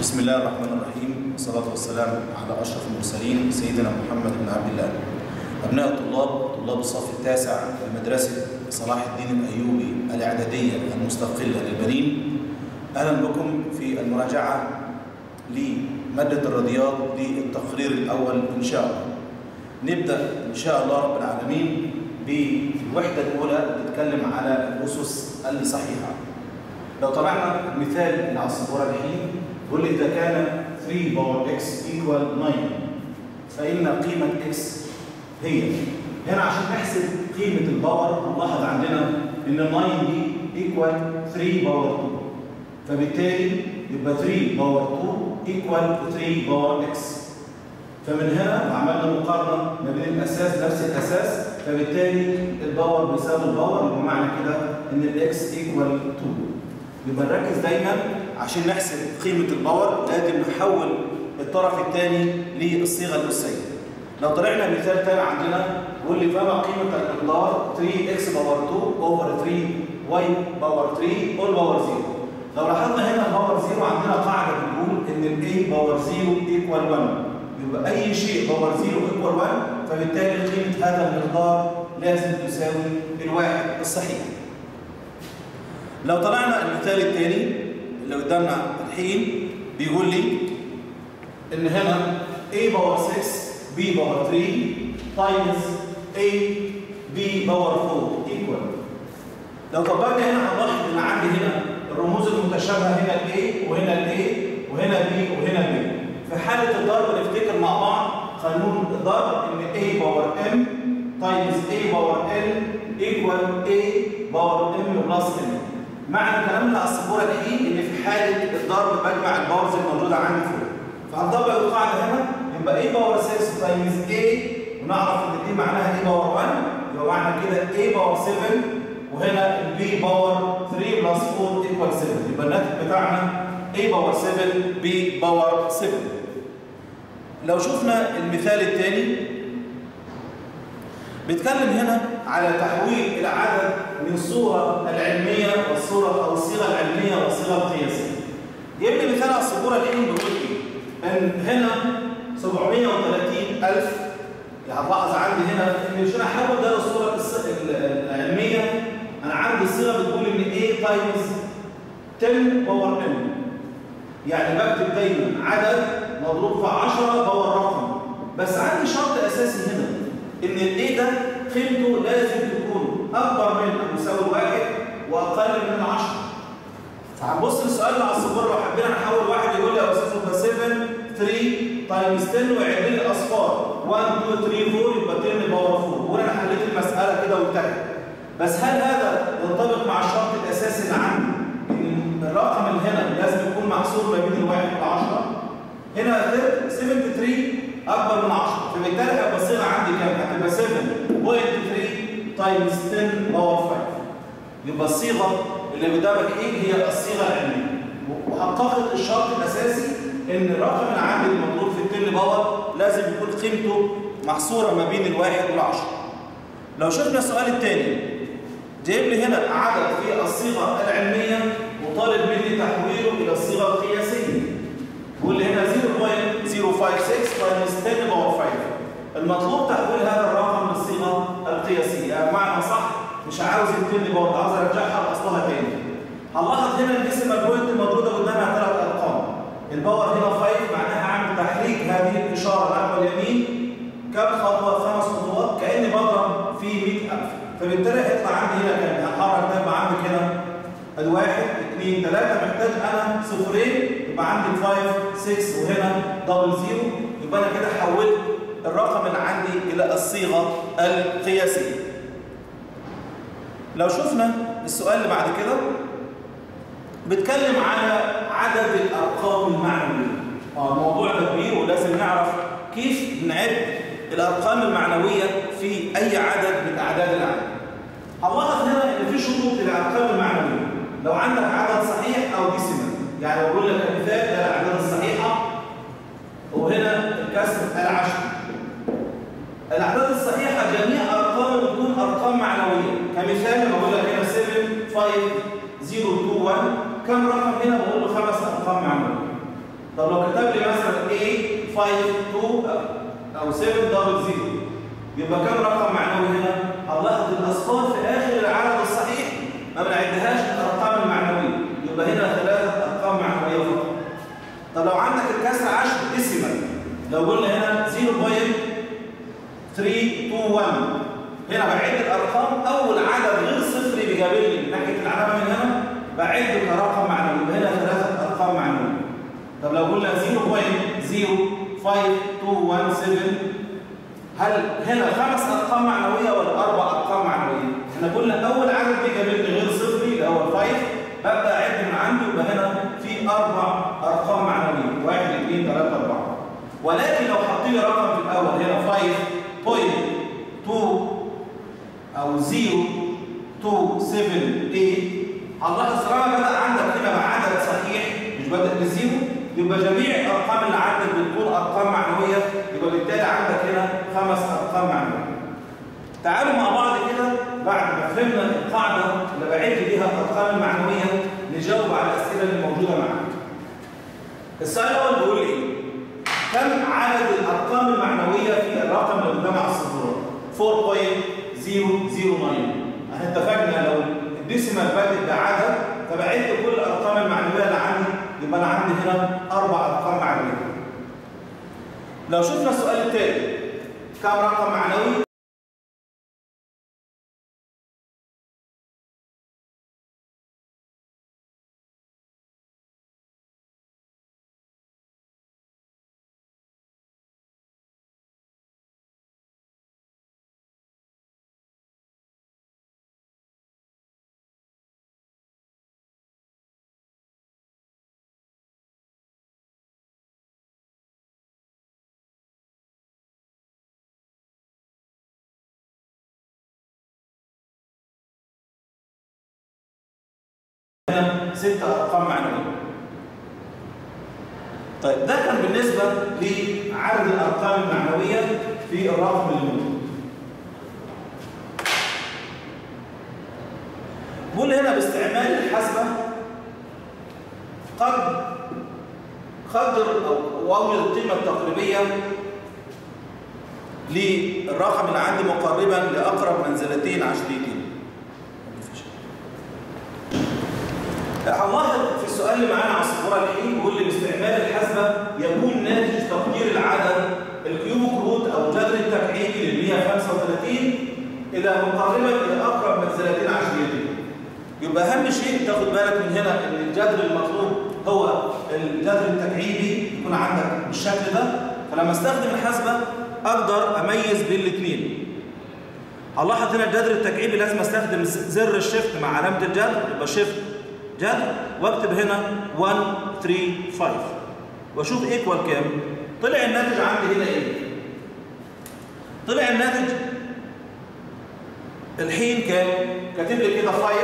بسم الله الرحمن الرحيم والصلاة والسلام على أشرف المرسلين سيدنا محمد بن عبد الله أبناء الطلاب طلاب الصف التاسع لمدرسة صلاح الدين الأيوبي الإعدادية المستقلة للبنين أهلا بكم في المراجعة لمادة الرياضيات للتقرير الأول إن شاء الله نبدأ إن شاء الله رب العالمين بالوحدة الأولى بتتكلم على الأسس الصحيحة لو طلعنا مثال اللي على السبورة الحين يقول لي إذا كان 3 باور x equal 9 فإن قيمة x هي هنا عشان نحسب قيمة الباور هنلاحظ عندنا إن ال 9 دي equal 3 باور 2 فبالتالي يبقى 3 باور 2 equal 3 باور x فمن هنا عملنا مقارنة ما بين الأساس نفس الأساس فبالتالي الباور بيساوي الباور يبقى معنى كده إن الإكس ايكوال 2 يبقى نركز دايما عشان نحسب قيمة الباور لازم نحول الطرف الثاني للصيغة الأسية لو طلعنا مثال ثاني عندنا يقول لي فما قيمة المقدار 3x باور 2 اوفر 3y باور 3 اول باور 0 لو لاحظنا هنا باور 0 عندنا قاعدة بتقول إن ال a باور 0 ايكوال 1 يبقى أي شيء باور 0 ايكوال 1 فبالتالي قيمة هذا المقدار لازم تساوي الواحد الصحيح لو طلعنا المثال الثاني اللي قدامنا الحين بيقول لي ان هنا a باور 6 b باور 3 تايمز a b باور 4 ايكوال لو طبقنا هنا هنلاحظ ان عندي هنا الرموز المتشابهه هنا ال a وهنا ال a وهنا b وهنا b في حاله الضرب نفتكر مع بعض قانون الضرب ان a باور m تايمز a باور n ايكوال a باور m بلس n معنى الكلام اللي على السبوره الحين ان في حاله الضرب بجمع الباورز الموجوده عندي فوق فهنطبق القاعده هنا يبقى ايه باور 6 تايمز a ونعرف ان دي معناها ايه باور 1 يبقى معنى كده a باور 7 وهنا البي باور 3 بلس 4 ايكوال 7 يبقى الناتج بتاعنا a باور 7 b باور 7 لو شفنا المثال الثاني بيتكلم هنا على تحويل العدد من الصورة العلمية والصورة أو الصيغة العلمية والصيغة القياسية. جايب لي مثال على السبورة الحين بيقول لي إن هنا 730000 يعني هتلاحظ عندي هنا إن عشان أحول ده للصورة العلمية أنا عندي الصيغة بتقول إن A تايمز 10 باور n يعني بكتب دايما عدد مضروب في 10 باور رقم بس عندي شرط أساسي هنا إن ال A ده قيمته لازم تكون أكبر من أو يساوي الواحد وأقل من العشرة. فهنبص للسؤال اللي على السبورة لو حبينا نحول واحد يقول لي يا أستاذ يبقى 7 3 تايمز 10 ويعد لي الأصفار 1 2 3 4 يبقى 10 باور 4 وأقول أنا حليت المسألة كده وانتهت. بس هل هذا ينطبق مع الشرط الأساسي اللي عندي إن الرقم اللي هنا لازم يكون محصور ما بين الواحد والعشرة؟ هنا 73 أكبر من 10 فبالتالي هيبقى الصيغة عندي كام؟ هتبقى 7.3 تايمز 10 باور 5 يبقى الصيغة اللي قدامك ايه هي الصيغة العلمية وحققت الشرط الأساسي إن الرقم اللي عندي المطلوب في ال 10 باور لازم يكون قيمته محصورة ما بين الواحد والعشرة لو شفنا السؤال الثاني جايب لي هنا عدد في الصيغة العلمية وطالب مني تحويله إلى الصيغة القياسية يقول لي هنا 0.056 تايمز 10 باور 5 المطلوب تحويل هذا الرقم للصيغه القياسيه يعني بمعنى صح مش عاوز التن باور عاوز ارجعها لاصلها تاني هنلاحظ هنا الديسيمال بوينت موجوده قدامها ثلاث ارقام الباور هنا 5 معناها هعمل تحريك هذه الاشاره نحو اليمين كم خطوه خمس خطوات كاني بضرب في 100000 فبالتالي هيطلع عندي هنا كام هحرك ده يبقى عندي هنا الواحد اثنين ثلاثة محتاج أنا صفرين يبقى عندي 5 6 وهنا دبل زيرو يبقى أنا كده حولت الرقم اللي عندي إلى الصيغة القياسية. لو شفنا السؤال اللي بعد كده بيتكلم على عدد الأرقام المعنوية. اه الموضوع ده كبير ولازم نعرف كيف نعد الأرقام المعنوية في أي عدد من أعداد العدد. هنلاحظ هنا إن في شروط للأرقام المعنوية. لو عندك عدد صحيح او ديسيمال يعني بقول لك مثال ده الاعداد الصحيحه وهنا الكسر العشر الاعداد الصحيحه جميع ارقام بدون ارقام معنويه كمثال لما بقول لك هنا 7 5 0 2 1 كم رقم هنا بقول له خمس ارقام معنويه طب لو كتب لي مثلا A 5 2 او 7 دبل 0 يبقى كم رقم معنوي هنا؟ هنلاحظ الاصفار في اخر العدد الصحيح ما بنعدهاش الارقام المعنويه يبقى هنا ثلاثه ارقام معنويه فقط طب لو عندك الكسر 10 ديسيمال لو قلنا هنا 0.321 هنا بعد الارقام اول عدد غير صفري بيقابلني من ناحيه العلامه من هنا بعد كرقم معنوي يبقى هنا ثلاثه ارقام معنويه طب لو قلنا 0.05217 هل هنا خمس ارقام معنويه ولا اربع ارقام معنويه احنا قلنا اول عدد بيقابلني غير صفري اللي هو 5 ببدا اعد من عنده يبقى هنا في اربع ارقام معنويه 1 2 3 4 ولكن لو حط لي رقم في الاول هنا 5.2 او 0.278 هنلاحظ طالما بدا عندك هنا عدد صحيح مش بدا بالزيرو يبقى جميع الارقام اللي عندك بتكون ارقام معنويه يبقى بالتالي عندك هنا خمس ارقام معنويه. تعالوا مع بعض كده بعد ما فهمنا القاعده اللي بعد بيها الارقام المعنويه نجاوب على الاسئله اللي موجوده معانا. السؤال الاول بيقول لي كم عدد الارقام المعنويه في الرقم اللي قدام على السبوره؟ 4.009 احنا اتفقنا لو الديسيمال بادئ بعدد فبعد كل الارقام المعنويه اللي عندي يبقى انا عندي هنا اربع ارقام معنويه. لو شفنا السؤال التالي كم رقم معنوي؟ هنا ست ارقام معنويه. طيب ده كان بالنسبه لعدد الارقام المعنويه في الرقم الموجود. بقول هنا باستعمال الحاسبه قد قدر او اوجد القيمه التقريبيه للرقم اللي عندي مقربا لاقرب منزلتين عشريتين. هنلاحظ في السؤال اللي معانا على السبوره الحين بيقول لي باستعمال الحاسبه يكون ناتج تقدير العدد الكيوبك روت او الجذر التكعيبي لل 135 الى مقربا الى اقرب منزلتين عشريتين. يبقى اهم شيء تاخد بالك من هنا ان الجذر المطلوب هو الجذر التكعيبي يكون عندك بالشكل ده فلما استخدم الحاسبه اقدر اميز بين الاثنين. هنلاحظ هنا الجذر التكعيبي لازم استخدم زر الشيفت مع علامه الجذر يبقى شيفت جذر واكتب هنا 1 3 5 واشوف ايكوال كام طلع الناتج عندي هنا ايه طلع الناتج الحين كام كاتب لي كده 5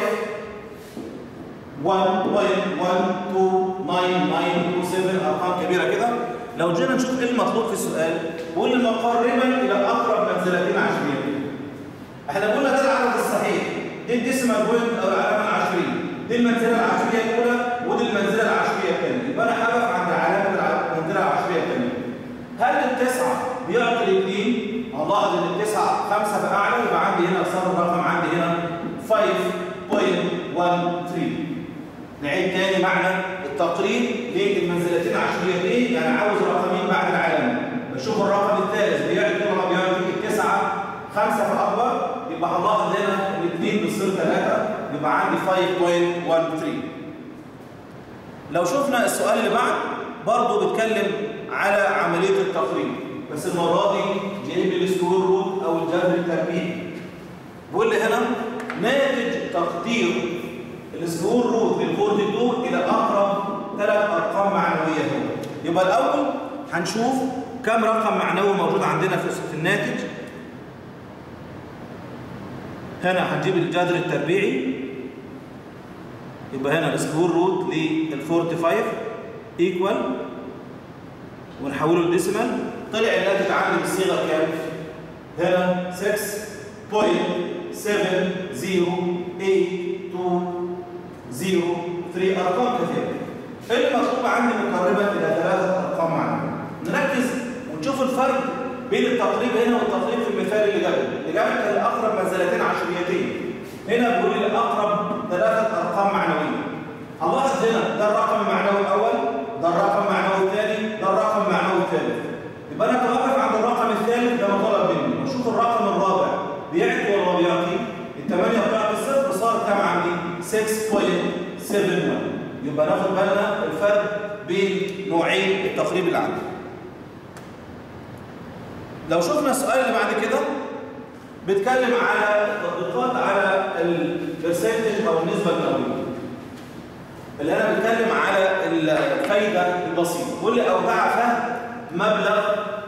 1.129927 ارقام كبيره كده لو جينا نشوف ايه المطلوب في السؤال بيقول مقربا الى اقرب منزلتين عشريتين احنا قلنا ده العدد الصحيح دي الديسيمال بوينت او العلامه العشريه دي المنزله العشريه الاولى ودي المنزله العشريه الثانيه يبقى انا هقف عند علامه المنزله العشريه الثانيه هل التسعه بيعطي الاثنين هنلاحظ ان التسعه خمسه فاعلى يبقى عندي هنا صار الرقم عندي هنا 5.13 نعيد تاني معنى التقريب للمنزلتين العشريتين يعني عاوز رقمين بعد العلامه بشوف الرقم الثالث بيعطي ولا بيعطي التسعه خمسه فاكبر يبقى هنلاحظ هنا الاثنين بيصير ثلاثه يبقى عندي 5.13 لو شفنا السؤال اللي بعد برضه بيتكلم على عمليه التقريب بس المره دي جايب لي السكوير روت او الجذر التربيعي بيقول لي هنا ناتج تقدير السكوير روت لل 42 الى اقرب ثلاث ارقام معنويه هنا يبقى الاول هنشوف كم رقم معنوي موجود عندنا في الناتج هنا هنجيب الجذر التربيعي يبقى هنا السكوير روت لل 45 ايكوال ونحوله لديسيمال طلع الناتج عندي بالصيغه كام؟ هنا 6.70823 ارقام كثيره. اللي مطلوب عندي مقربا الى بين التقريب هنا والتقريب في المثال اللي جابه اللي جابه كان الاقرب منزلتين عشريتين هنا بيقول لي الاقرب ثلاثه ارقام معنويه هنلاحظ هنا ده الرقم المعنوي الاول ده الرقم المعنوي الثاني ده الرقم المعنوي الثالث يبقى انا اتوقف عند الرقم الثالث ده مطلب مني واشوف الرقم الرابع بيعطي ولا ما بيعطي الثمانيه بتاعت الصفر صار كام عندي 6.71 يبقى ناخد بالنا الفرق بين نوعين التقريب اللي عندي لو شفنا السؤال اللي بعد كده بيتكلم على تطبيقات على البرسنتج او النسبه المئويه اللي انا بتكلم على الفايده البسيطه بيقول لي اودع فهم مبلغ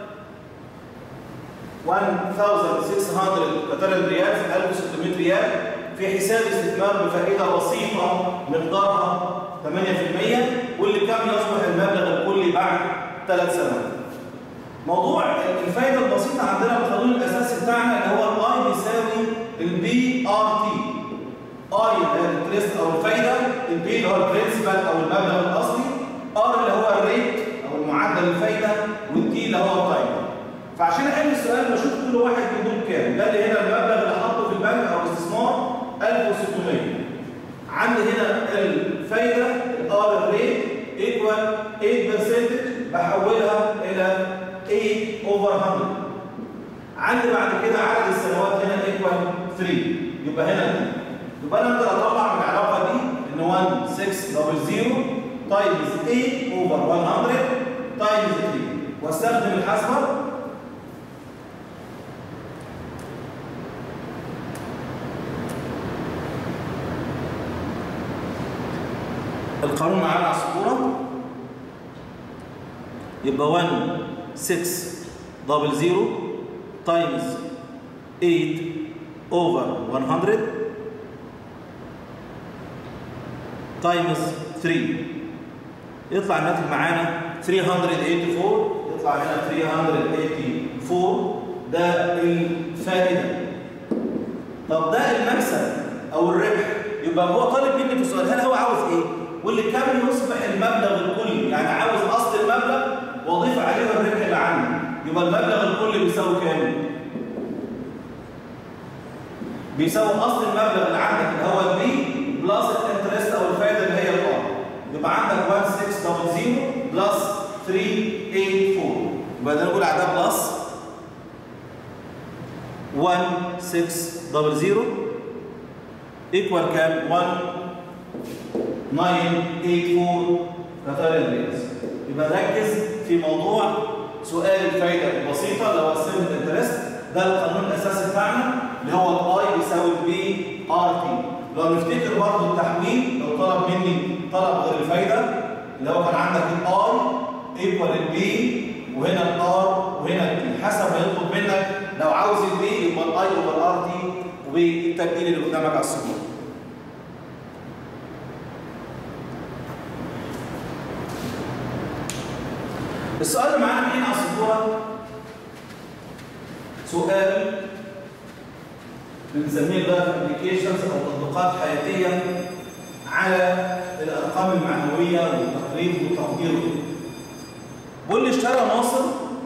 1600 قطر ريال 1600 ريال في حساب استثمار بفائده بسيطه مقدارها 8% واللي كم يصبح المبلغ الكلي بعد ثلاث سنوات. موضوع الفائده البسيطه عندنا القانون الاساسي بتاعنا اللي هو الاي بيساوي البي ار تي. اي اللي هي الانترست او الفايده، البي اللي هو البرنسبل او المبلغ الاصلي، ار اللي هو الريت او معدل الفايده، والتي اللي هو التايم. فعشان احل السؤال بشوف كل واحد من دول كام، ده اللي هنا المبلغ اللي حاطه في البنك او الاستثمار 1600 عندي هنا الفايدة الار الريت ايكوال 8% بحولها الى 8 اوفر 100 عندي بعد كده عدد السنوات هنا ايكوال 3 يبقى هنا 2 يبقى انا اقدر اطلع من العلاقه دي ان 1600 تايمز 8 اوفر 100 تايمز 3 واستخدم الحاسبه القانون معانا على السبوره يبقى 1 6 دبل 0 تايمز 8 اوفر 100 تايمز 3 يطلع الناتج معانا 384 يطلع هنا 384 ده الفائده طب ده المكسب او الربح يبقى هو طالب مني في السؤال هل هو عاوز ايه؟ واللي كم يصبح المبلغ الكلي يعني عاوز اصل المبلغ واضيف عليه الربح اللي عندي يبقى المبلغ الكلي بيساوي كام؟ بيساوي اصل المبلغ اللي عندك اللي هو البي بلس الانترست او الفائده اللي هي الار يبقى عندك 1600 بلس 384 يبقى ده نقول على ده بلس 1600 ايكوال كام 1 984 قطار ريالز يبقى ركز في موضوع سؤال الفايده البسيطه اللي هو السيفن انترست ده القانون الاساسي بتاعنا اللي هو الاي بيساوي بي ار تي لو نفتكر برضه التحويل لو طلب مني طلب غير الفايده اللي هو كان عندك الاي ايكوال البي وهنا الار وهنا التي حسب ما يطلب منك لو عاوز البي يبقى الاي اوفر الار تي والتبديل اللي قدامك على السبوره السؤال اللي معانا هنا على السبوره سؤال بنسميه بقى ابلكيشنز او تطبيقات حياتيه على الارقام المعنويه والتقريب والتقدير بيقول لي اشترى ناصر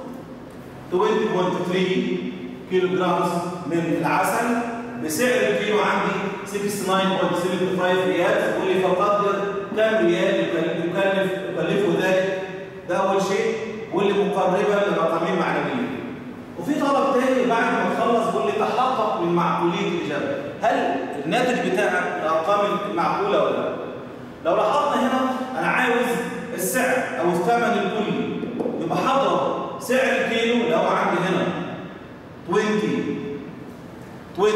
20.3 كيلو جرام من العسل بسعر الكيلو عندي 69.75 ريال يقول لي فقدر كم ريال يكلف يكلفه ذلك ده اول شيء واللي مقربا لرقمين معنويين وفي طلب تاني بعد ما تخلص بيقول لي تحقق من معقوليه الاجابه هل الناتج بتاعك الارقام معقوله ولا لا لو لاحظنا هنا انا عاوز السعر او الثمن الكلي يبقى هضرب سعر الكيلو اللي هو عندي هنا 20 20.3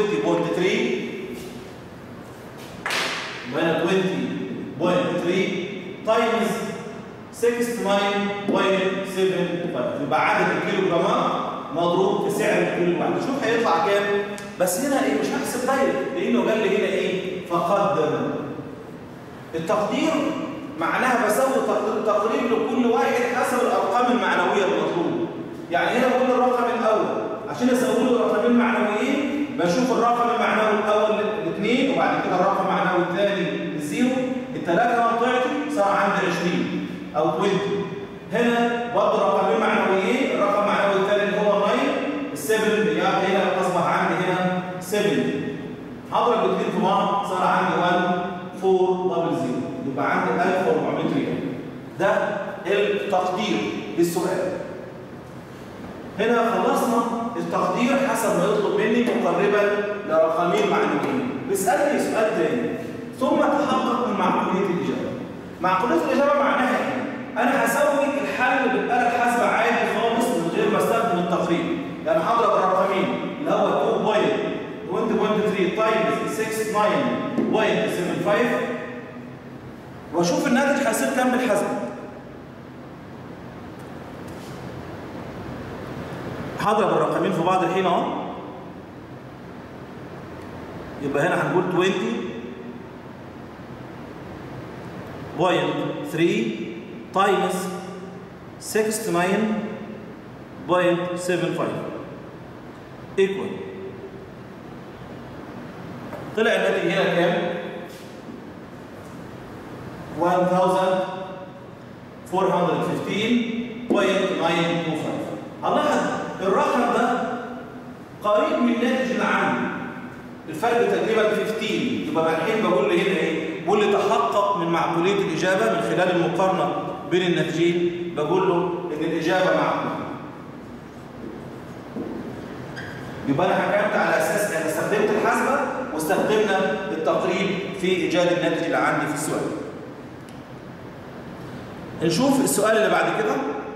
هنا 20.3 تايمز 69.75 يبقى عدد الكيلو جرامات مضروب في سعر الكيلو الواحد شوف هيطلع كام بس هنا ايه مش هحسب دايركت لانه قال لي هنا ايه فقدر التقدير معناها بسوي تقريب لكل واحد حسب الارقام المعنويه المطلوبه يعني هنا بقول الرقم الاول عشان اسوي له رقمين معنويين بشوف الرقم المعنوي الاول الاثنين وبعد كده الرقم المعنوي الثاني الزيرو الثلاثه منطقتي صار عندي 20 او 20 هنا برضه رقمين معنويين الرقم المعنوي الثاني اللي هو 9 هضرب الاثنين في بعض صار عندي 1400 يبقى عندي 1400 ريال ده التقدير للسؤال هنا خلصنا التقدير حسب ما يطلب مني مقربا لرقمين معنويين بيسالني سؤال تاني ثم تحقق من معقوليه الاجابه معقوليه الاجابه معناها ايه انا هسوي الحل بالاله الحاسبه عادي خالص من غير ما استخدم التقريب يعني هضرب الرقمين اللي هو 2.20.3 تايمز 69.75 واشوف الناتج هيصير كام بالحسبه هضرب الرقمين في بعض الحين اهو يبقى هنا هنقول 20 بوينت 3 تايمز 69.75 ايكوال طلع الناتج هنا كام؟ 1415.925 هنلاحظ الرقم ده قريب من الناتج اللي عندي الفرق تقريبا 15 يبقى الحين بقول لي هنا ايه؟ بقول لي تحقق من معقوليه الاجابه من خلال المقارنه بين الناتجين بقول له ان الاجابه معقوله. يبقى انا حكمت على اساس ان استخدمت الحاسبه واستخدمنا التقريب في ايجاد الناتج اللي عندي في السؤال. نشوف السؤال اللي بعد كده.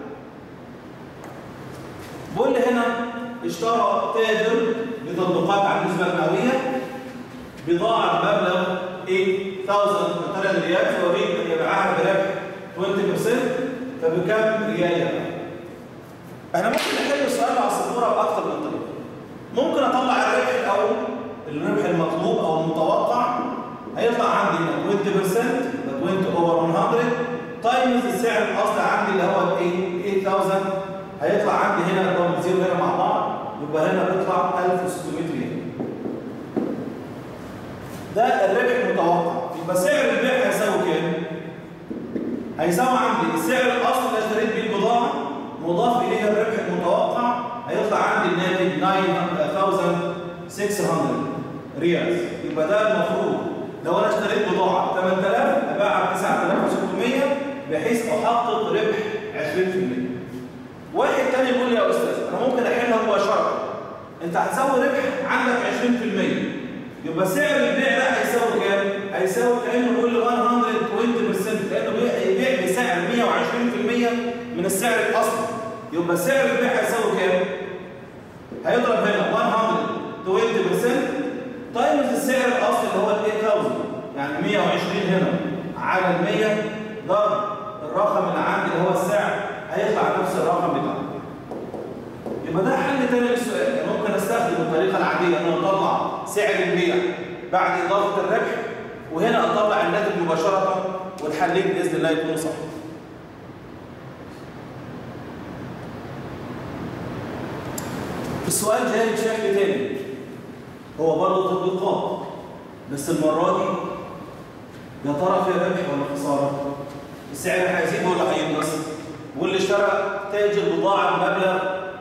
بقول لي هنا اشترى تاجر بتطبيقات على النسبه المئويه بضاعه بمبلغ 8000 ريال فيريد ان يبيعها بربح 20% فبكم ريال يبيع؟ احنا ممكن نحل السؤال على السبوره باكثر من طريقه. ممكن اطلع الربح الاول الربح المطلوب او المتوقع هيطلع عندي هنا 20% ده 20 اوفر 100 تايمز السعر الاصلي عندي اللي هو ايه 8000 هيطلع عندي هنا الدبل زيرو هنا مع بعض يبقى هنا بيطلع 1600 ريال ده الربح المتوقع يبقى سعر البيع هيساوي كام؟ هيساوي عندي السعر الاصلي اللي اشتريت بيه البضاعه مضاف اليه الربح المتوقع هيطلع عندي الناتج 9600 ريال يبقى ده المفروض لو انا اشتريت بضاعه 8000 ابيعها ب 9600 بحيث احقق ربح 20% واحد تاني يقول لي يا استاذ انا ممكن احلها مباشره انت هتساوي ربح عندك 20% يبقى سعر البيع ده هيساوي كام؟ هيساوي كانه بيقول لي 120% كانه بيبيع بسعر 120% من السعر الاصلي يبقى سعر البيع هيساوي كام؟ هيضرب هنا 120% تايمز السعر الاصلي اللي هو ال 8000 يعني 120 هنا على ال 100 ضرب الرقم اللي عندي اللي هو السعر هيطلع نفس الرقم بتاعه يبقى ده حل تاني للسؤال يعني ممكن استخدم الطريقه العاديه ان انا اطلع سعر البيع بعد اضافه الربح وهنا اطلع الناتج مباشره والحلين باذن الله يكونوا صح السؤال جاي بشكل تاني هو برضه تطبيقات بس المره دي يا ترى في ربح ولا خساره؟ السعر هيزيد ولا هينقص؟ واللي اشترى تاجر بضاعه بمبلغ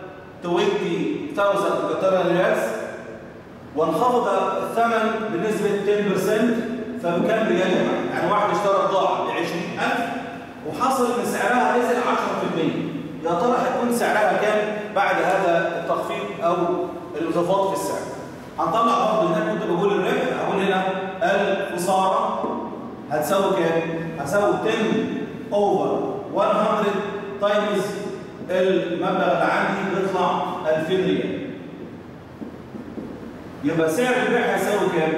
20000 قطر ريال وانخفض الثمن بنسبه 10% فبكم ريال يعني واحد اشترى بضاعه ب 20000 وحصل ان سعرها نزل 10% يا ترى هيكون سعرها كام بعد هذا التخفيض او الانخفاض في السعر؟ هنطلع برضه هناك كنت بقول الربح اقول هنا الخساره هتساوي كام؟ هتساوي 10 اوفر 100 تايمز المبلغ اللي عندي بيطلع 2000 ريال. يبقى سعر البيع هيساوي كام؟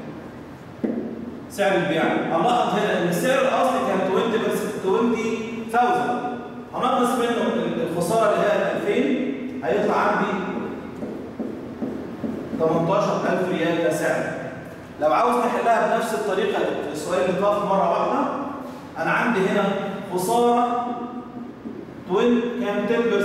سعر البيع هنلاحظ هنا ان السعر الاصلي كان 20 بس 20000 هنقص منه الخساره اللي هي 2000 هيطلع عندي 18000 ريال ده سعر. لو عاوز تحلها بنفس الطريقه السؤال اللي طاف مره واحده انا عندي هنا خساره 20 كام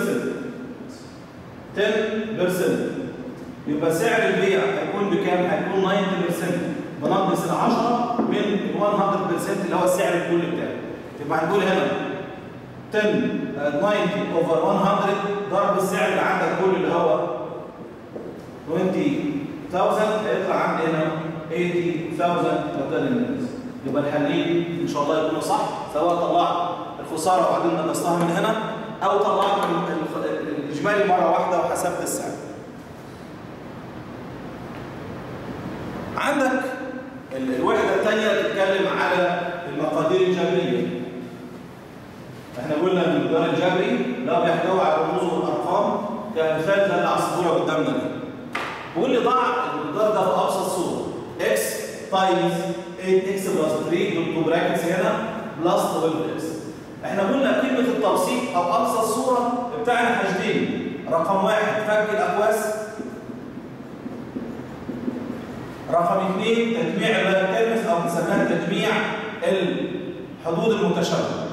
10% 10% يبقى سعر البيع هيكون بكام؟ هيكون 90% بنقص ال 10 من ال 100% اللي هو السعر الكلي بتاعي يبقى هنقول هنا 10 90 اوفر 100 ضرب السعر اللي عندك كله اللي هو 20000 هيطلع عندي هنا 80000 total units يبقى الحلين ان شاء الله يكونوا صح سواء طلعت الخساره وبعدين نقصتها من هنا او طلعت ال- ال- الاجمالي مره واحده وحسبت السعر عندك ال- الوحده الثانيه تتكلم على المقادير الجبريه احنا قلنا ان المقدار الجبري لا بيحتوي على الرموز والارقام كمثال زي اللي على الصوره قدامنا دي بيقول لي ضع المقدار ده في ابسط صوره x تايمز 8x بلس 3 دول براكتس هنا بلس 12x احنا قلنا كلمه التبسيط او ابسط صوره بتاعنا حاجتين رقم واحد فك الاقواس رقم اثنين تجميع الترمس او بنسميها تجميع الحدود المتشابهه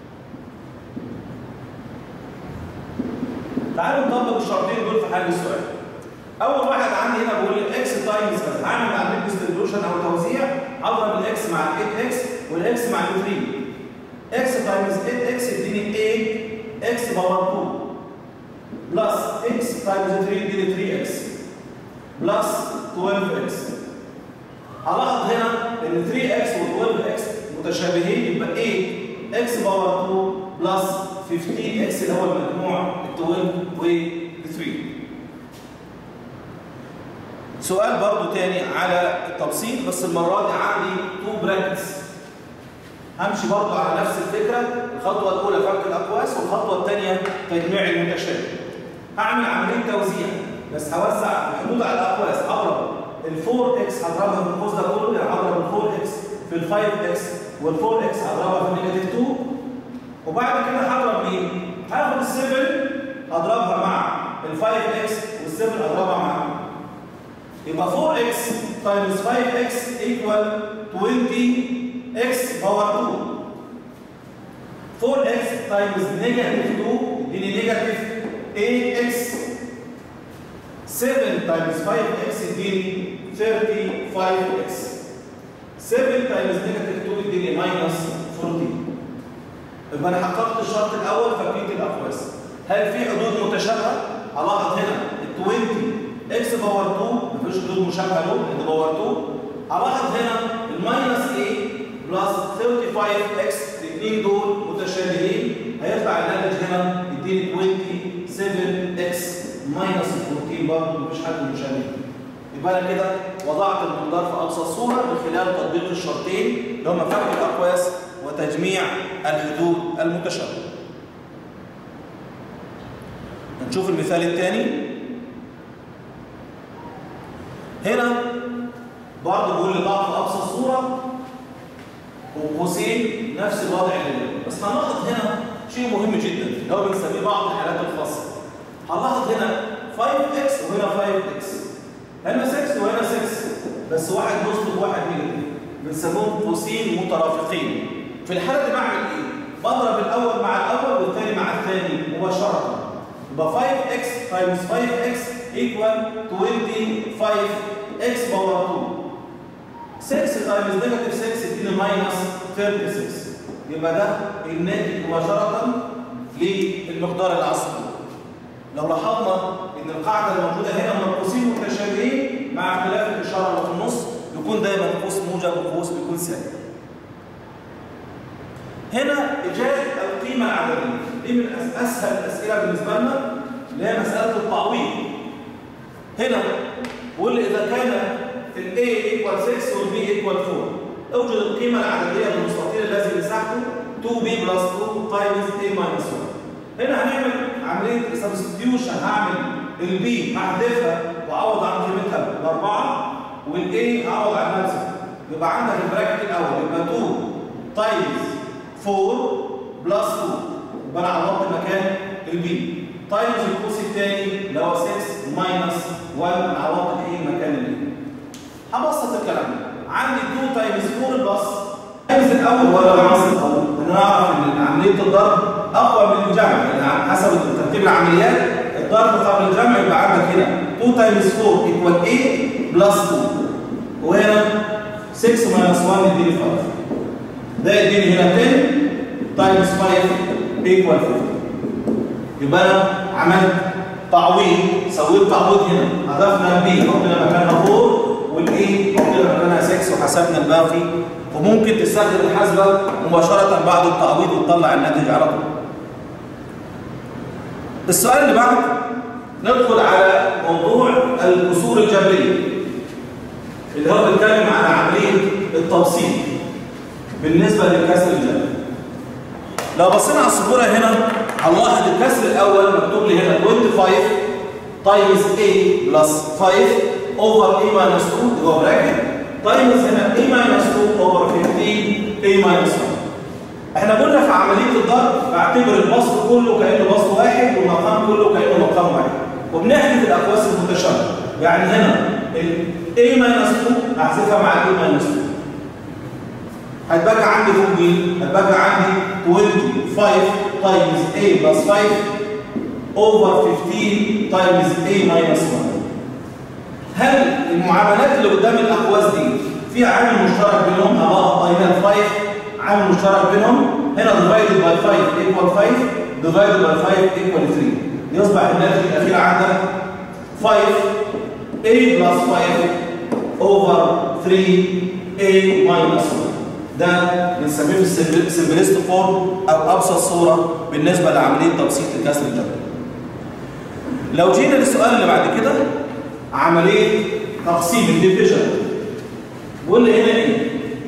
تعالوا نطبق الشرطين دول في حل السؤال اول واحد عندي هنا بقول لي اكس تايمز كذا هعمل عمليه ديستريبيوشن او توزيع اضرب الاكس مع ال 8 اكس والاكس مع ال 3 اكس تايمز 8 اكس يديني 8 اكس باور 2 بلس اكس تايمز 3 يديني 3 اكس بلس 12 اكس هلاحظ هنا ان 3 اكس و 12 اكس متشابهين يبقى 8 اكس باور 2 بلس 15 اكس اللي هو المجموع ال 12 و 3 سؤال برضو تاني على التبسيط بس المرة دي عندي تو براكتس همشي برضو على نفس الفكرة الخطوة الأولى فك الأقواس والخطوة الثانية تجميع المتشابه هعمل عملية توزيع بس هوزع الحدود على الأقواس هضرب ال 4 اكس هضربها في القوس ده كله يعني هضرب ال 4 اكس في ال 5 اكس وال 4 اكس هضربها في النيجاتيف 2 وبعد كده هضرب مين؟ هاخد ال 7 اضربها مع ال 5 اكس وال 7 اضربها مع يبقى 4x times 5x equal 20x power 2 4x times negative 2 يديني negative 8x 7 times 5x يديني 35x 7 times negative 2 يديني minus 14 يبقى انا حققت الشرط الاول فكيت الاقواس هل في حدود متشابهه؟ هلاحظ هنا ال 20 اكس باور 2 مفيش حدود مشابهه له لان باور 2 هلاحظ هنا الماينس ايه بلس 35 اكس الاثنين دول متشابهين هيطلع الناتج هنا يديني 27 اكس ماينس 14 برضه مفيش حد مشابه يبقى انا كده وضعت المقدار في ابسط صوره من خلال تطبيق الشرطين اللي هم فك الاقواس وتجميع الحدود المتشابهه. نشوف المثال الثاني هنا برضه بيقول لي ضع في ابسط صوره وقوسين نفس الوضع اللي بس هنلاحظ هنا شيء مهم جدا اللي هو بنسميه بعض الحالات الخاصه هنلاحظ هنا 5x وهنا 5x هنا 6 وهنا 6 بس واحد بوزيتيف وواحد نيجاتيف بنسموهم قوسين مترافقين في الحاله دي بعمل ايه؟ بضرب الاول مع الاول والثاني مع الثاني مباشره يبقى 5x times 5x equal 25x باور 2 6 times negative 6 يديني minus 36 يبقى ده الناتج مباشرة للمقدار العصبي لو لاحظنا ان القاعدة الموجودة هنا من القوسين متشابهين مع اختلاف الإشارة اللي في النص يكون دايما قوس موجب وقوس بيكون سالب هنا إيجاد القيمة العددية دي من أسهل الأسئلة بالنسبة لنا اللي هي مسألة التعويض هنا بيقول لي إذا كان ال A equal 6 وال B equal 4 اوجد القيمة العددية للمستطيل الذي مساحته 2B plus 2 times A minus 1 هنا هنعمل عملية substitution هعمل ال B هحذفها وأعوض عن قيمتها بأربعة وال A هعوض عن نفسها يبقى عندك البراكت الأول يبقى 2 times 4 بلس 2 يبقى انا عوضت مكان البي تايمز القوس الثاني اللي هو 6 ماينس 1 انا عوضت الايه مكان البي هبسط الكلام ده عندي 2 تايمز 4 بلس تايمز الاول ولا العصر الاول انا اعرف ان عمليه الضرب اقوى من الجمع يعني حسب ترتيب العمليات الضرب قبل الجمع يبقى عندك هنا 2 تايمز 4 ايكوال 8 بلس 2 وهنا 6 ماينس 1 يديني 5 ده يديني هنا 10 تايمز 5 ايكوال 50 يبقى انا عملت تعويض سويت تعويض هنا اضفنا بي حطينا مكانها 4 والاي حطينا مكانها 6 وحسبنا الباقي وممكن تستخدم الحاسبه مباشره بعد التعويض وتطلع الناتج على طول. السؤال اللي بعد ندخل على موضوع الكسور الجبريه اللي هو بيتكلم عن عمليه التوصيل بالنسبه للكسر الجبري. لو بصينا على السبوره هنا هنلاحظ الكسر الاول مكتوب لي هنا 25 تايمز a بلس 5 اوفر a ماينس 2 جوه براكت تايمز هنا a ماينس 2 اوفر 15 a ماينس 1 احنا قلنا في عمليه الضرب بعتبر البسط كله كانه بسط واحد والمقام كله كانه مقام واحد وبنحذف الاقواس المتشابهه يعني هنا ال a ماينس 2 هحذفها مع ال a ماينس 2 هتبقى عندي فوق مين؟ هتبقى عندي 25 تايمز a بلس 5 اوفر 15 تايمز a ماينس 1 هل المعاملات اللي قدام الاقواس دي في عامل مشترك بينهم؟ اه هنا 5 عامل مشترك بينهم هنا divided by 5 equal 5 divided by 5 equal 3 يصبح الناتج الاخير عندك 5 a plus 5 over 3 a minus 1 ده بنسميه في السمبلست فورم او ابسط صوره بالنسبه لعمليه تبسيط الكسر الجبري. لو جينا للسؤال اللي بعد كده عمليه تقسيم الديفيجن بيقول لي هنا ايه؟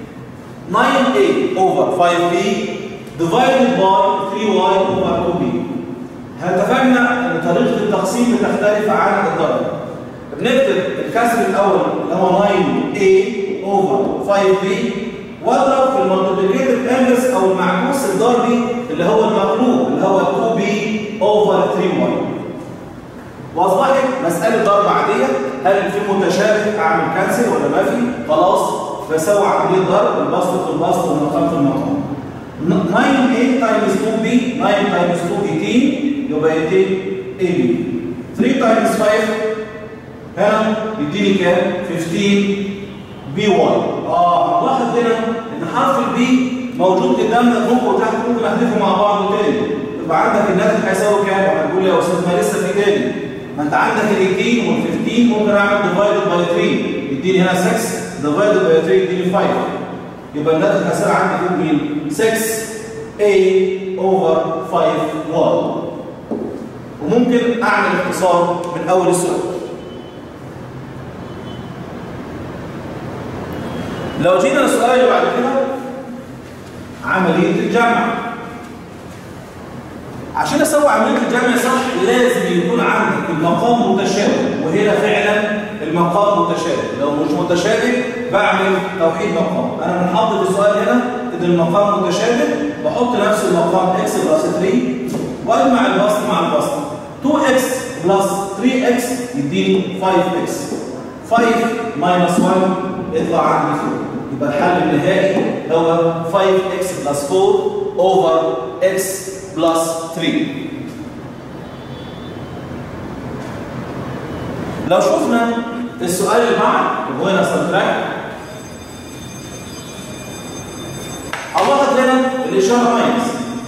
9a over 5b divided by 3y over 2b. هتفقنا ان طريقه التقسيم بتختلف عن الضرب. بنكتب الكسر الاول اللي هو 9a over 5b واضرب في المالتيبليكيتيف انفرس او المعكوس الضربي اللي هو المقلوب اللي هو 2b اوفر 3y واصبحت مساله ضرب عاديه هل في متشابه اعمل كانسل ولا ما في خلاص بسوي عمليه ضرب البسط في البسط والمقام في المقام 9 8 تايمز 2b 9 تايمز 2 18 يبقى 18 ab 3 تايمز 5 هنا يديني كام 15 بي واي اه هنلاحظ هنا ان حرف البي موجود قدامنا فوق وتحت ممكن احذفه مع بعض تاني يبقى عندك الناتج هيساوي كام؟ وهتقول لي يا استاذ ما لسه في تاني ما انت عندك ال 18 وال 15 ممكن اعمل ديفايدد باي 3 يديني هنا 6 ديفايدد باي 3 يديني 5 يبقى الناتج هيساوي عندي فوق مين؟ 6 a اوفر 5 y وممكن اعمل اختصار من اول السؤال لو جينا للسؤال اللي بعد كده عمليه الجمع عشان اسوي عمليه الجمع صح لازم يكون عندك المقام متشابه وهنا فعلا المقام متشابه لو مش متشابه بعمل توحيد مقام انا بنحط في السؤال هنا ان المقام متشابه بحط نفس المقام x بلس 3 واجمع البسط مع البسط 2x بلس 3x يديني 5x 5 ماينس 1 يطلع عندي 4 يبقى الحل النهائي هو 5x بلس 4 اوفر x بلس 3 لو شفنا السؤال اللي بعد وهنا سبتراكت هنلاحظ هنا الاشاره ماينس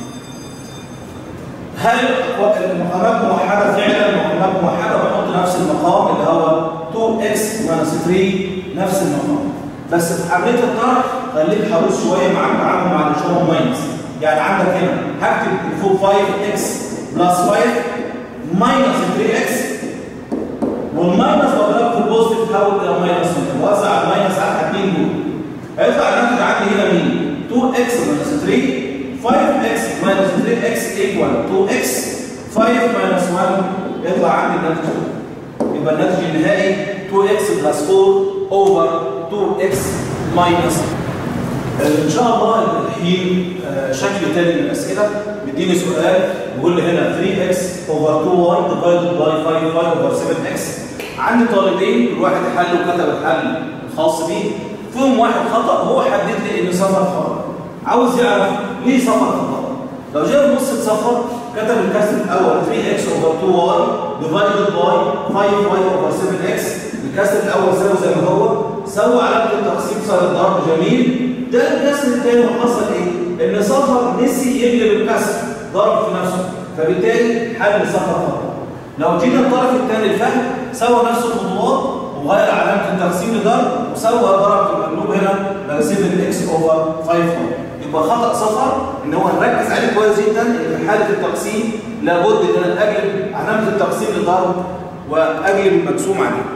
هل المقامات موحده فعلا المقامات موحده بحط نفس المقام اللي هو 2x ماينس 3 نفس المقام بس في عمليه الطرح خليك حريص شويه مع التعامل مع الاشاره ماينس يعني عندك هنا هكتب فوق 5x بلس 5 ماينس 3x والماينس بضربه في البوزيتيف تحول الى ماينس 1 وزع الماينس على الاثنين دول هيطلع الناتج عندي هنا مين؟ 2x ماينس 3 5x ماينس 3x ايكوال 2x 5 ماينس 1 يطلع عندي الناتج يبقى الناتج النهائي 2x بلس 4 اوفر 2x ماينس ان شاء الله الحين شكل تاني من الاسئله بيديني سؤال بيقول لي هنا 3x اوفر 2y ديفايدد باي 5y اوفر 7x عندي طالبين كل واحد حل وكتب الحل الخاص بيه فيهم واحد خطا هو حدد لي ان صفر خطا عاوز يعرف ليه صفر خطا لو جينا نبص الصفر كتب الكسر الاول 3x اوفر 2y ديفايدد باي 5y اوفر 7x الكسر الاول ساوي زي ما هو سوى علامه التقسيم صار الضرب جميل ده الكسر الثاني وحصل ايه؟ ان صفر نسي يقلب الكسر ضرب في نفسه فبالتالي حل صفر خطا لو جينا الطرف الثاني الفهم سوى نفس الخطوات وغير علامه التقسيم لضرب وسوى ضرب في المقلوب هنا بقى 7 اكس اوفر 5 واي يبقى خطا صفر ان هو نركز عليه كويس جدا ان في حاله التقسيم لابد ان انا اجلب علامه التقسيم لضرب واجلب المقسوم عليه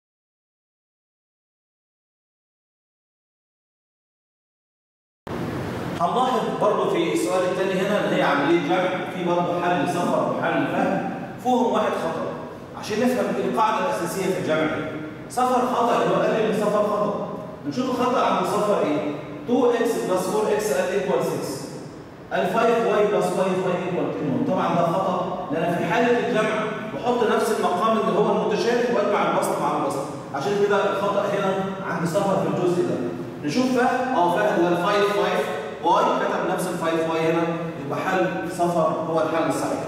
هنلاحظ برضه في السؤال الثاني هنا ان هي عمليه جمع في برضه حل صفر وحل فهم فيهم واحد خطا عشان نفهم القاعده الاساسيه في الجمع صفر خطا اللي هو قال لي صفر خطا نشوف الخطا عند صفر ايه 2x بلس 4x قال ايكوال 6 ال 5y بلس 5y ايكوال 10 طبعا ده خطا لان في حاله الجمع بحط نفس المقام اللي هو المتشابه واجمع البسط مع البسط عشان كده الخطا هنا عند صفر في الجزء ده نشوف فهم اه فهم هو ال 5 5 واي كتب نفس ال 5 واي هنا يبقى حل صفر هو الحل الصحيح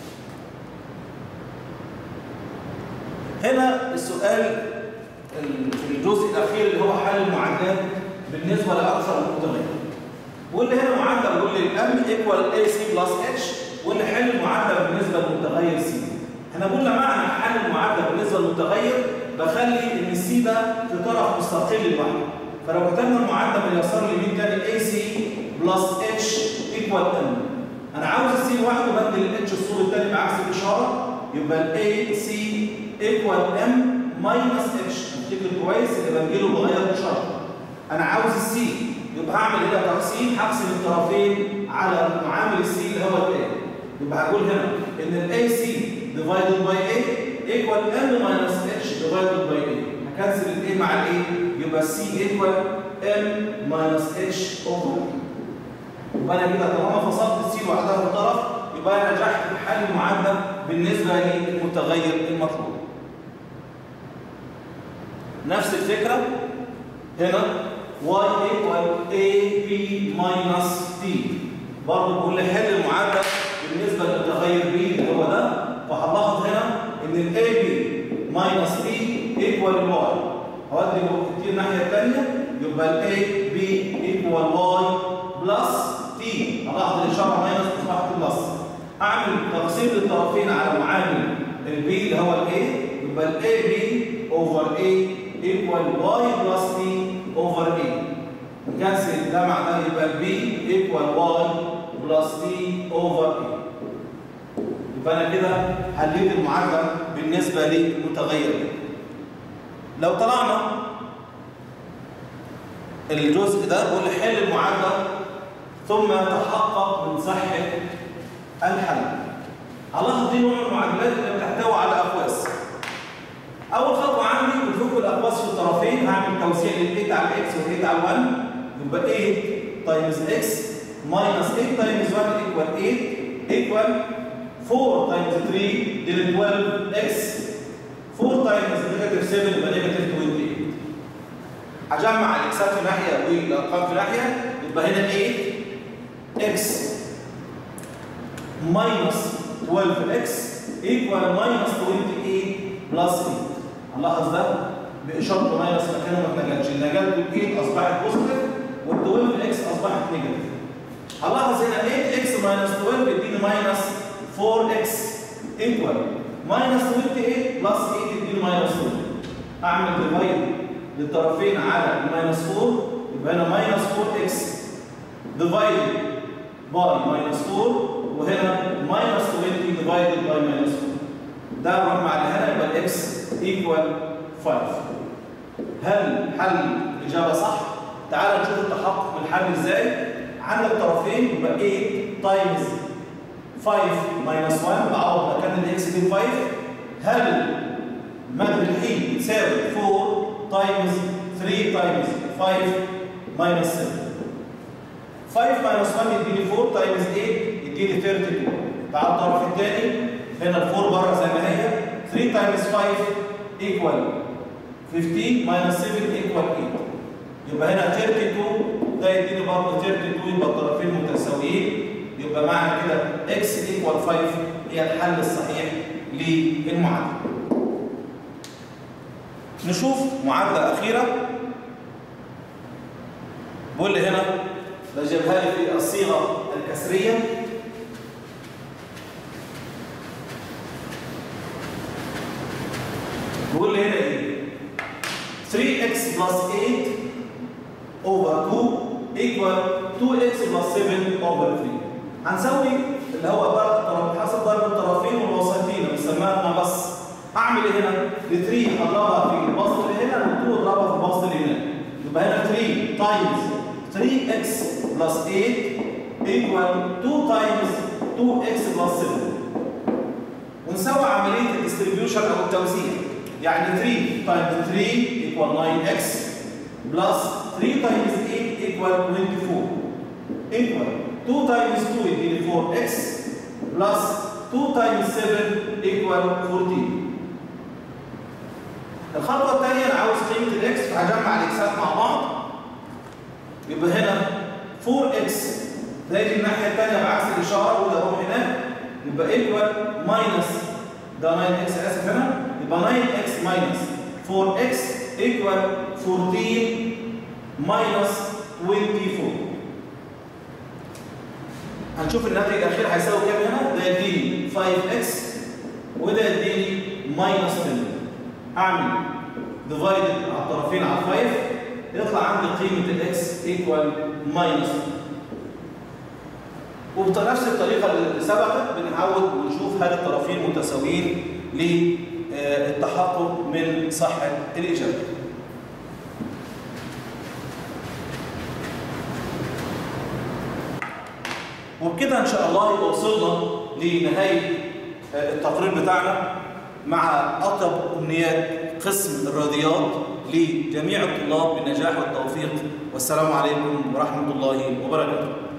هنا السؤال في الجزء الاخير اللي هو حل المعادلات بالنسبه لاكثر المتغير واللي هنا معادله بيقول لي ام ايكوال اي سي بلس اتش واللي حل المعادله بالنسبه للمتغير سي احنا قلنا معنى حل المعادله بالنسبه للمتغير بخلي ان السي ده في طرف مستقل لوحده فلو كتبنا المعادله من اليسار لليمين تاني اي سي بلس اتش ايكوال ام انا عاوز السي لوحده بدل الاتش الصور الثاني بعكس الاشاره يبقى الاي سي ايكوال ام ماينس اتش افتكر كويس اللي بنجيله بغير اشاره انا عاوز السي يبقى هعمل هنا تقسيم هقسم الطرفين على معامل السي اللي هو الاي يبقى هقول هنا ان الاي سي ديفايدد باي اي ايكوال ام ماينس اتش ديفايدد باي اي هكنسل الاي مع الاي يبقى السي ايكوال ام ماينس اتش اوفر يبقى انا كده طالما فصلت السي لوحدها في الطرف يبقى انا نجحت في حل المعادله بالنسبه للمتغير المطلوب نفس الفكره هنا y equal ab minus t برضه بقول لي حل المعادله بالنسبه للمتغير b اللي هو ده فهنلاحظ هنا ان ال ab minus t equal y هودي t الناحيه الثانيه يبقى ال ab equal y plus t هلاحظ الاشاره ماينس اصبحت بلس اعمل تقسيم للطرفين على معامل ال b اللي هو ال a يبقى ال ab over a equal y plus t over a نكنسل ده مع ده يبقى b equal y plus t over a يبقى انا كده حليت المعادله بالنسبه للمتغير لو طلعنا الجزء ده بقول حل المعادله ثم تحقق من صحه الحل هنلاحظ دي نوع من المعادلات اللي بتحتوي على اقواس اول خطوه عندي بفك الاقواس في الطرفين هعمل توزيع لل8 على الاكس وال8 على 1 يبقى 8 تايمز اكس ماينس 8 تايمز 1 ايكوال 8 ايكوال 4 تايمز 3 دي 12 اكس 4 تايمز نيجاتيف 7 يبقى نيجاتيف 28 هجمع الاكسات في ناحيه والارقام في ناحيه يبقى هنا 8 اكس ماينس 12 اكس ايكوال ماينس 28 بلس 8 هنلاحظ ده باشاره ماينس مكانه ما اتنقلش النجال بال8 اصبحت بوزيتيف وال12 اكس اصبحت نيجاتيف هنلاحظ هنا 8 اكس ماينس 12 يديني ماينس 4 اكس ايكوال ماينس 28 بلس 8 يديني ماينس 4 اعمل ديفايد للطرفين على الماينس 4 يبقى هنا ماينس 4 اكس ديفايد باي ماينس 4 وهنا ماينس 20 ديفايدد باي ماينس 4 ده نروح مع اللي هنا يبقى الاكس ايكوال 5 هل حل الاجابه صح؟ تعال نشوف التحقق من الحل ازاي عندك طرفين يبقى 8 تايمز 5 ماينس 1 بعوض مكان الاكس دي 5 هل مد الحين يساوي 4 تايمز 3 تايمز 5 ماينس 7 5 ماينس 1 يديني 4 تايمز 8 يديني 32 تعال الطرف الثاني هنا ال 4 بره زي ما هي 3 تايمز 5 ايكوال 15 ماينس 7 ايكوال 8 يبقى هنا 32 ده يديني برضه 32 يبقى الطرفين متساويين يبقى معنى كده اكس ايكوال 5 هي الحل الصحيح للمعادله. نشوف معادله اخيره بقول لي هنا بجيبها لي في الصيغه الكسريه بقول لي هنا ايه؟ 3x plus 8 over 2 equal 2x plus 7 over 3 هنسوي اللي هو ضرب الطرف حسب ضرب الطرفين والوسطين بنسميها ناقص اعمل ايه هنا؟ ال 3 اضربها في البسط اللي هنا وال 2 اضربها في البسط اللي هنا يبقى هنا 3 تايمز 3x plus 8 equal 2 times 2x plus 7 ونسوي عمليه الديستريبيوشن او التوزيع يعني 3 times 3 equal 9x plus 3 times 8 equal 24 equal 2 times 2 يديني 4x plus 2 times 7 equal 14 الخطوة الثانية أنا عاوز قيمة الإكس فهجمع الإكسات مع بعض يبقى هنا 4x ده يجي الناحية الثانية بعكس الإشارة وده أروح هناك يبقى equal minus ده 9x آسف هنا يبقى 9x minus 4x equal 14 minus 24 هنشوف الناتج الأخير هيساوي كام هنا ده يديني 5x وده يديني minus 10 أعمل ديفايدد على الطرفين على 5 يطلع عندي قيمة الاكس ايكوال ماينس وبنفس الطريقة اللي سبقت بنحاول ونشوف هل الطرفين متساويين للتحقق من صحة الإجابة. وبكده إن شاء الله يبقى وصلنا لنهاية التقرير بتاعنا مع أطيب أمنيات قسم الرياضيات لجميع الطلاب بالنجاح والتوفيق والسلام عليكم ورحمة الله وبركاته